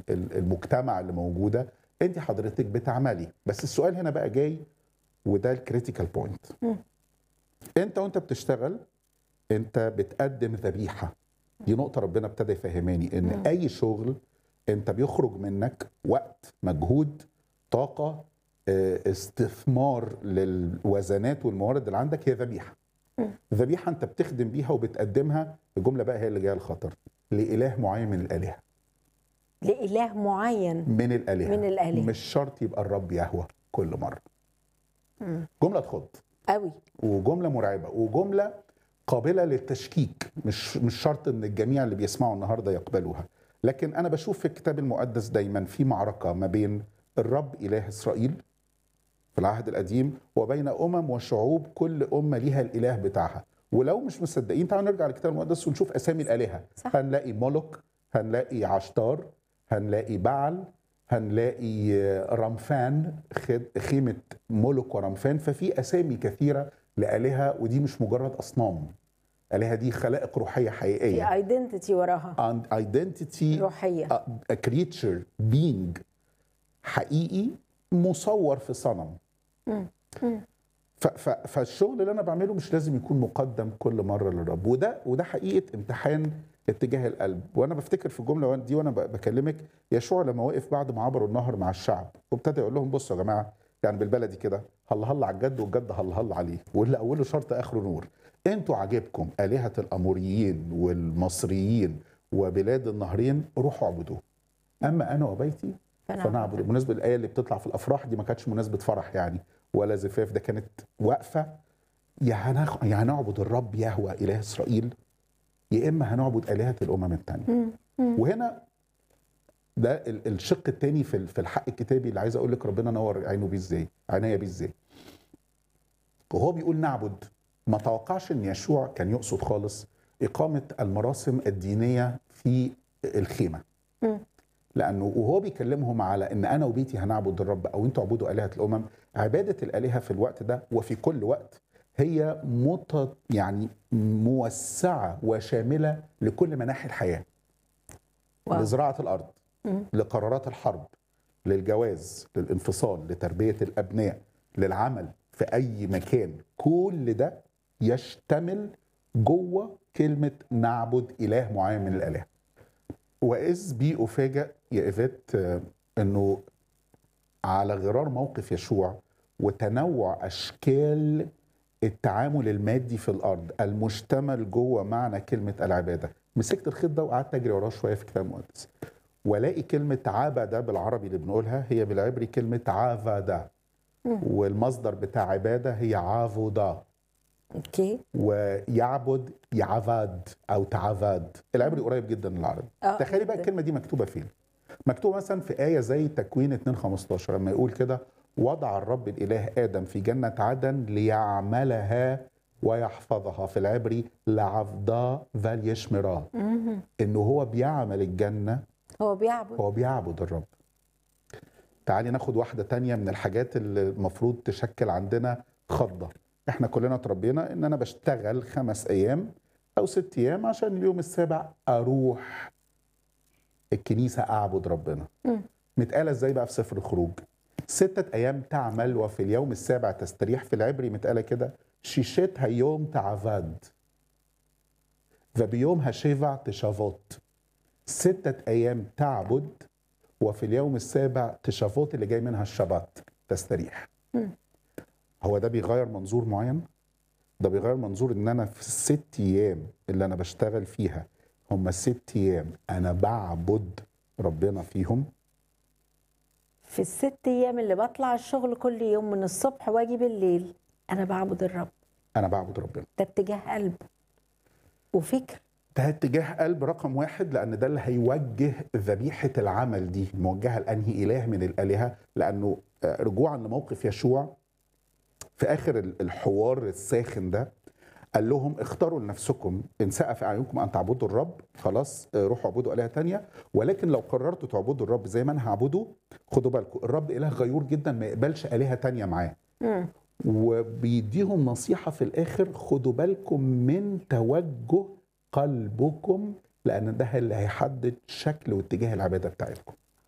ال- المجتمع اللي موجوده انت حضرتك بتعملي بس السؤال هنا بقى جاي وده الكريتيكال بوينت مم. انت وانت بتشتغل انت بتقدم ذبيحه دي نقطه ربنا ابتدى يفهماني ان مم. اي شغل انت بيخرج منك وقت مجهود طاقه آه، استثمار للوزنات والموارد اللي عندك هي ذبيحه مم. ذبيحه انت بتخدم بيها وبتقدمها الجمله بقى هي اللي جايه الخطر لاله معين من الالهه لإله معين من الالهه من الآلهة. مش شرط يبقى الرب يهوى كل مره مم. جمله تخض قوي وجمله مرعبه وجمله قابله للتشكيك مش مش شرط ان الجميع اللي بيسمعوا النهارده يقبلوها لكن انا بشوف في الكتاب المقدس دايما في معركه ما بين الرب اله اسرائيل في العهد القديم وبين امم وشعوب كل امه ليها الاله بتاعها ولو مش مصدقين تعالوا نرجع للكتاب المقدس ونشوف اسامي الالهه صح. هنلاقي مولك هنلاقي عشتار هنلاقي بعل هنلاقي رمفان خد- خيمة مولك ورمفان ففي أسامي كثيرة لآلهة ودي مش مجرد أصنام آلهة دي خلائق روحية في حقيقية ايدنتيتي وراها and identity روحيه a creature being حقيقي مصور في صنم مم. مم. ف- ف- فالشغل اللي انا بعمله مش لازم يكون مقدم كل مره للرب وده وده حقيقه امتحان اتجاه القلب وانا بفتكر في الجمله دي وانا ب- بكلمك يشوع لما وقف بعد ما عبروا النهر مع الشعب وابتدى يقول لهم بصوا يا جماعه يعني بالبلدي كده هل هل على الجد والجد هل هل عليه واللي اوله شرط اخره نور انتوا عاجبكم الهه الاموريين والمصريين وبلاد النهرين روحوا اعبدوه اما انا وبيتي فنعبد بالنسبه للايه اللي بتطلع في الافراح دي ما كانتش مناسبه فرح يعني ولا زفاف ده كانت واقفه يا هناخ... يا هنعبد الرب يهوى اله اسرائيل يا اما هنعبد الهه الامم الثانيه مم. مم. وهنا ده ال- الشق الثاني في ال- في الحق الكتابي اللي عايز اقول لك ربنا نور عينه بيه ازاي عينيا بيه ازاي وهو بيقول نعبد ما توقعش ان يشوع كان يقصد خالص اقامه المراسم الدينيه في الخيمه مم. لانه وهو بيكلمهم على ان انا وبيتي هنعبد الرب او انتوا اعبدوا الهه الامم عباده الالهه في الوقت ده وفي كل وقت هي مت يعني موسعه وشامله لكل مناحي الحياه واو. لزراعه الارض مم. لقرارات الحرب للجواز للانفصال لتربيه الابناء للعمل في اي مكان كل ده يشتمل جوه كلمه نعبد اله معين من الالهه واذ بي افاجئ يا ايفات آه، انه على غرار موقف يشوع وتنوع اشكال التعامل المادي في الارض المشتمل جوه معنى كلمه العباده مسكت الخيط ده وقعدت اجري وراه شويه في الكتاب المقدس والاقي كلمه عبده بالعربي اللي بنقولها هي بالعبري كلمه عافدا مم. والمصدر بتاع عباده هي عافودا اوكي ويعبد يعفاد او تعفاد العبري قريب جدا من العربي آه، تخيلي بقى جداً. الكلمه دي مكتوبه فين مكتوبه مثلا في ايه زي تكوين 2 15 لما يقول كده وضع الرب الاله ادم في جنه عدن ليعملها ويحفظها في العبري لعفضا فاليشمرا مهم. انه هو بيعمل الجنه هو بيعبد هو بيعبد الرب تعالي ناخد واحدة تانية من الحاجات اللي المفروض تشكل عندنا خضة احنا كلنا اتربينا ان انا بشتغل خمس ايام او ست ايام عشان اليوم السابع اروح الكنيسة اعبد ربنا مم. متقالة ازاي بقى في سفر الخروج ستة ايام تعمل وفي اليوم السابع تستريح في العبري متقالة كده شيشتها يوم تعفاد وبيوم هشيفع تشافوت ستة أيام تعبد وفي اليوم السابع تشافوت اللي جاي منها الشبات تستريح مم. هو ده بيغير منظور معين ده بيغير منظور ان انا في الست ايام اللي انا بشتغل فيها هم الست ايام انا بعبد ربنا فيهم في الست ايام اللي بطلع الشغل كل يوم من الصبح واجي بالليل انا بعبد الرب انا بعبد ربنا ده اتجاه قلب وفكر ده اتجاه قلب رقم واحد لان ده اللي هيوجه ذبيحه العمل دي موجهه لانهي اله من الالهه لانه آه، رجوعا لموقف يشوع في اخر ال- الحوار الساخن ده قال لهم اختاروا لنفسكم ان ساء في اعينكم ان تعبدوا الرب خلاص آه، روحوا اعبدوا الهه تانية ولكن لو قررتوا تعبدوا الرب زي ما انا هعبده خدوا بالكم الرب اله غيور جدا ما يقبلش الهه تانية معاه مم. وبيديهم نصيحة في الآخر خدوا بالكم من توجه قلبكم لأن ده اللي هيحدد شكل واتجاه العبادة بتاعتكم